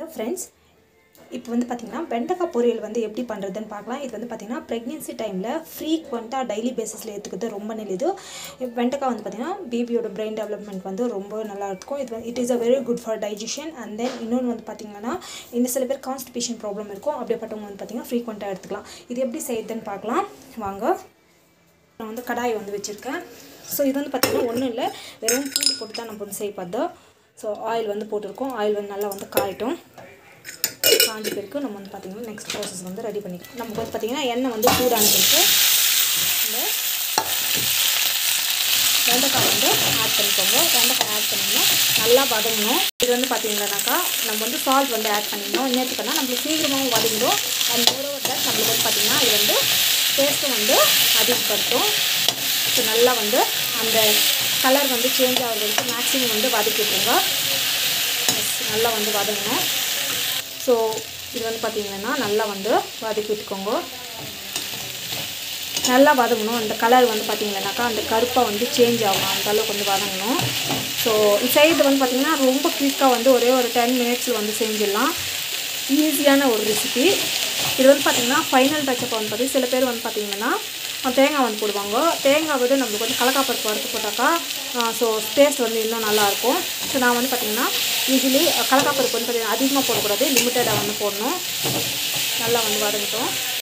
hello friends இப்போ வந்து பார்த்திங்கன்னா வெண்டைக்காய் பொரியல் வந்து எப்படி பண்ணுறதுன்னு பார்க்கலாம் இது வந்து பார்த்திங்கன்னா ப்ரெக்னென்சி டைமில் ஃப்ரீக்வெண்ட்டாக டெய்லி பேசிஸில் எடுத்துக்கிறது ரொம்ப நல்லது வெண்டைக்காய் வந்து பார்த்திங்கன்னா பேபியோட பிரெயின் டெவலப்மெண்ட் வந்து ரொம்ப நல்லா இருக்கும் இது it is a very good for digestion and then இன்னொன்று வந்து பார்த்திங்கன்னா இந்த சில பேர் கான்ஸ்டிபேஷன் ப்ராப்ளம் இருக்கும் அப்படிப்பட்டவங்க வந்து பார்த்திங்கன்னா ஃப்ரீக்வெண்ட்டாக எடுத்துக்கலாம் இது எப்படி செய்யுதுன்னு பார்க்கலாம் வாங்க நான் வந்து கடாய் வந்து வச்சுருக்கேன் ஸோ இது வந்து பார்த்திங்கன்னா ஒன்றும் இல்லை வெறும் பூண்டு போட்டு தான் நம்ம வந்து செய்ய பார்த்தோம் ஸோ ஆயில் வந்து போட்டிருக்கோம் ஆயில் வந்து நல்லா வந்து காயட்டும் காஞ்சி பிறகு நம்ம வந்து பார்த்திங்கன்னா நெக்ஸ்ட் ப்ராசஸ் வந்து ரெடி பண்ணிக்கலாம் நமக்கு வந்து பார்த்திங்கன்னா எண்ணெய் வந்து சூடான பிறகு இந்த வெண்டைக்காய் வந்து ஆட் பண்ணிக்கோங்க வெண்டைக்காய் ஆட் பண்ணிங்கன்னா நல்லா வதங்கணும் இது வந்து பார்த்தீங்கன்னாக்கா நம்ம வந்து சால்ட் வந்து ஆட் பண்ணிடணும் என்னத்துக்குன்னா நம்மளுக்கு சீக்கிரமாகவும் வதங்கிடும் அண்ட் மோரோவர் தட் நம்மளுக்கு வந்து பார்த்திங்கன்னா இது வந்து டேஸ்ட்டும் வந்து அதிகப்படுத்தும் ஸோ நல்லா வந்து அந்த கலர் வந்து சேஞ்ச் ஆகிற வரைக்கும் மேக்ஸிமம் வந்து வதக்கிட்டுருங்க நல்லா வந்து வதங்கணும் ஸோ இது வந்து பார்த்திங்கன்னா நல்லா வந்து வதக்கி விட்டுக்கோங்க நல்லா வதங்கணும் அந்த கலர் வந்து பார்த்திங்கன்னாக்கா அந்த கருப்பாக வந்து சேஞ்ச் ஆகும் அந்த அளவுக்கு வந்து வதங்கணும் ஸோ செய்கிறது வந்து பார்த்திங்கன்னா ரொம்ப குயிக்காக வந்து ஒரே ஒரு டென் மினிட்ஸில் வந்து செஞ்சிடலாம் ஈஸியான ஒரு ரெசிபி இது வந்து பார்த்திங்கன்னா ஃபைனல் டச்சப் வந்து பார்த்திங்கன்னா சில பேர் வந்து பார்த்திங்கன்னா தேங்காய் வந்து போடுவாங்க தேங்காய் விட நம்மளுக்கு வந்து கலக்காப்பருப்பு வறுத்து போட்டாக்கா ஸோ டேஸ்ட் வந்து இன்னும் நல்லாயிருக்கும் ஸோ நான் வந்து பார்த்திங்கன்னா யூஸ்வலி கலக்காப்பருப்பு வந்து பார்த்திங்கன்னா அதிகமாக போடக்கூடாது லிமிட்டடாக வந்து போடணும் நல்லா வந்து வதங்கட்டும்